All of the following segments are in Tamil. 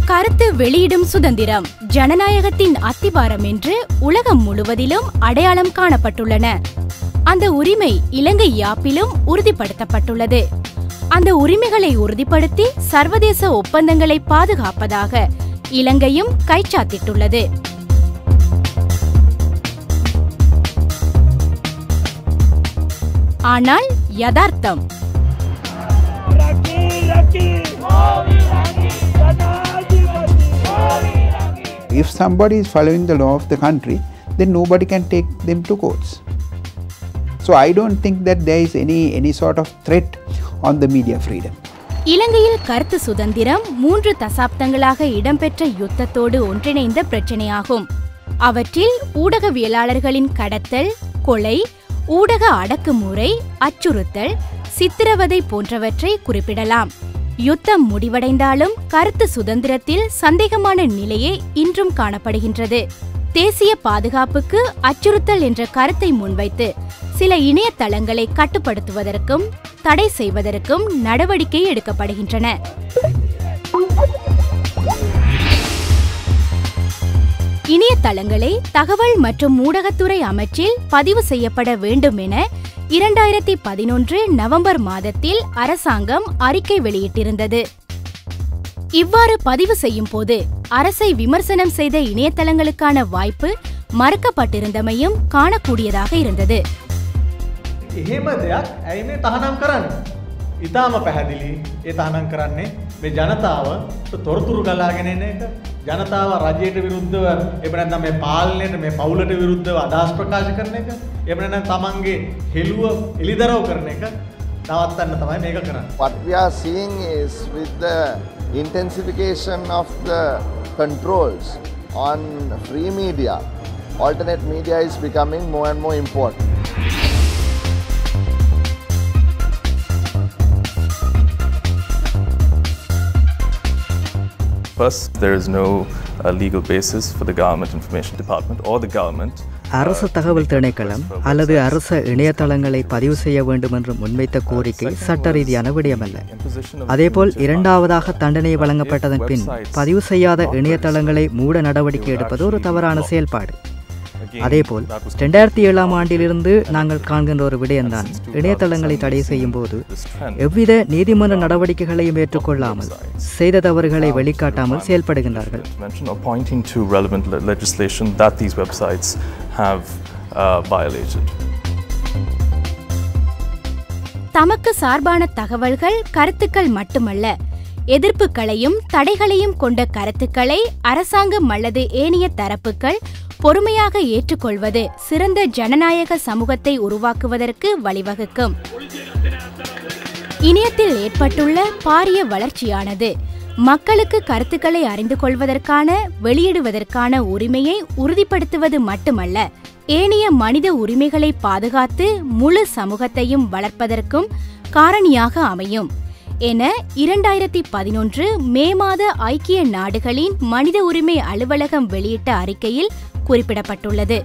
கருத்து வெளியிடும் சுதந்திரம் ஜனநாயகத்தின் அத்திவாரம் என்று உலகம் முழுவதிலும் அடையாளம் காணப்பட்டுள்ளன அந்த உரிமை இலங்கை யாப்பிலும் உறுதிப்படுத்தப்பட்டுள்ளது அந்த உரிமைகளை உறுதிப்படுத்தி சர்வதேச ஒப்பந்தங்களை பாதுகாப்பதாக இலங்கையும் கைச்சாத்திட்டுள்ளது ஆனால் யதார்த்தம் If somebody is following the law of the country, then nobody can take them to courts. So I don't think that there is any, any sort of threat on the media freedom. இலங்கையில் கருத்து சுதந்திரம் மூன்று தசாப்தங்களாக இடம்பெற்ற யுத்தத்தோடு ஒன்றிணைந்த பிரச்சனையாகும் அவற்றில் ஊடகவியலாளர்களின் கடத்தல் கொலை ஊடக அடக்குமுறை அச்சுறுத்தல் சித்திரவதை போன்றவற்றை குறிப்பிடலாம் யுத்தம் முடிவடைந்தாலும் கருத்து சுதந்திரத்தில் சந்தேகமான நிலையே இன்றும் காணப்படுகின்றது தேசிய பாதுகாப்புக்கு அச்சுறுத்தல் என்ற கருத்தை முன்வைத்து சில இணையதளங்களை கட்டுப்படுத்துவதற்கும் தடை செய்வதற்கும் நடவடிக்கை எடுக்கப்படுகின்றன இணையதளங்களை தகவல் மற்றும் ஊடகத்துறை அமைச்சில் பதிவு செய்யப்பட வேண்டும் என இரண்டாயிரத்தி பதினொன்று நவம்பர் மாதத்தில் அரசாங்கம் அறிக்கை வெளியிட்டிருந்தது இவ்வாறு பதிவு செய்யும் போது அரசை விமர்சனம் செய்த இணையதளங்களுக்கான வாய்ப்பு மறுக்கப்பட்டிருந்தமையும் காணக்கூடியதாக இருந்தது එහෙම දෙයක් ඇයි මේ තහනම් කරන්න. ඉතාම පැහැදිලි ඒ තහනම් කරන්නේ මේ ජනතාව තොරතුරු ගලාගෙන එන එක ජනතාව රජයට විරුද්ධව එබනැත්නම් මේ පාලනයට මේ පවුලට විරුද්ධව අදහස් ප්‍රකාශ කරන එක එබනැනම් තමන්ගේ හෙළුව එළිදරව් කරන එක නවත්තන්න තමයි මේක කරන්න. What we are seeing is with the intensification of the controls on free media, alternate media is becoming more and more important. First, there is no uh, legal basis for the Government Information Department or the government. அரசு தகவல் திணைக்களம் அல்லது அரச இணையதளங்களை பதிவு செய்ய வேண்டும் என்று முன்வைத்த கோரிக்கை சட்ட ரீதியான விடயமல்ல அதேபோல் இரண்டாவதாக தண்டனை வழங்கப்பட்டதன் பின் பதிவு செய்யாத இணையதளங்களை மூட நடவடிக்கை எடுப்பது ஒரு தவறான செயல்பாடு அதேபோல் ரெண்டாயிரத்தி ஏழாம் ஆண்டிலிருந்து நாங்கள் காண்கின்ற ஒரு விடயம்தான் இணையதளங்களை தடை செய்யும் போது எவ்வித நீதிமன்ற நடவடிக்கைகளையும் ஏற்றுக்கொள்ளாமல் செய்த தவறுகளை வெளிக்காட்டாமல் செயல்படுகின்றார்கள் Mention or pointing to relevant le- legislation that these websites have uh, violated. தமக்கு சார்பான தகவல்கள் கருத்துக்கள் மட்டுமல்ல எதிர்ப்புகளையும் தடைகளையும் கொண்ட கருத்துக்களை அரசாங்கம் அல்லது ஏனைய தரப்புகள் பொறுமையாக ஏற்றுக்கொள்வது சிறந்த ஜனநாயக சமூகத்தை உருவாக்குவதற்கு வழிவகுக்கும் இணையத்தில் ஏற்பட்டுள்ள பாரிய வளர்ச்சியானது மக்களுக்கு கருத்துக்களை அறிந்து கொள்வதற்கான வெளியிடுவதற்கான உரிமையை உறுதிப்படுத்துவது மட்டுமல்ல ஏனைய மனித உரிமைகளை பாதுகாத்து முழு சமூகத்தையும் வளர்ப்பதற்கும் காரணியாக அமையும் என இரண்டாயிரத்தி பதினொன்று மே மாத ஐக்கிய நாடுகளின் மனித உரிமை அலுவலகம் வெளியிட்ட அறிக்கையில் குறிப்பிடப்பட்டுள்ளது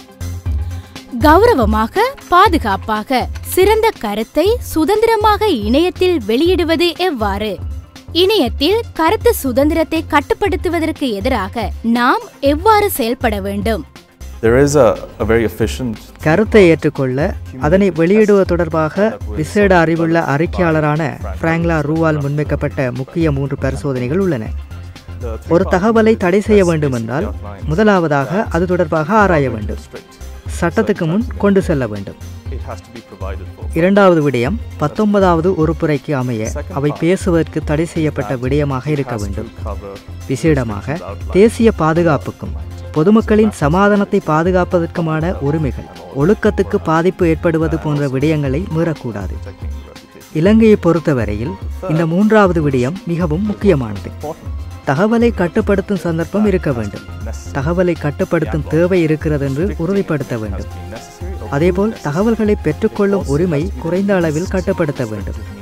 கௌரவமாக பாதுகாப்பாக சிறந்த கருத்தை சுதந்திரமாக இணையத்தில் வெளியிடுவது எவ்வாறு இணையத்தில் கருத்து சுதந்திரத்தை கட்டுப்படுத்துவதற்கு எதிராக நாம் எவ்வாறு செயல்பட வேண்டும் There is a, a very efficient கருத்தை ஏற்றுக்கொள்ள அதனை வெளியிடுவது தொடர்பாக விசேட அறிவுள்ள அறிக்கையாளரான பிராங்க்லா ரூவால் முன்வைக்கப்பட்ட முக்கிய மூன்று பரிசோதனைகள் உள்ளன ஒரு தகவலை தடை செய்ய வேண்டுமென்றால் முதலாவதாக அது தொடர்பாக ஆராய வேண்டும் சட்டத்துக்கு முன் கொண்டு செல்ல வேண்டும் it has to be provided for. இரண்டாவது விடயம் பத்தொன்பதாவது உறுப்புரைக்கு அமைய அவை பேசுவதற்கு தடை செய்யப்பட்ட விடயமாக இருக்க வேண்டும் Cover விசேடமாக தேசிய பாதுகாப்புக்கும் பொதுமக்களின் சமாதானத்தை பாதுகாப்பதற்குமான உரிமைகள் ஒழுக்கத்துக்கு பாதிப்பு ஏற்படுவது போன்ற விடயங்களை மீறக்கூடாது இலங்கையை பொறுத்தவரையில் இந்த மூன்றாவது விடயம் மிகவும் முக்கியமானது தகவலை கட்டுப்படுத்தும் சந்தர்ப்பம் இருக்க வேண்டும் தகவலை கட்டுப்படுத்தும் தேவை இருக்கிறது என்று உறுதிப்படுத்த வேண்டும் அதேபோல் தகவல்களை பெற்றுக்கொள்ளும் உரிமை குறைந்த அளவில் கட்டுப்படுத்த வேண்டும்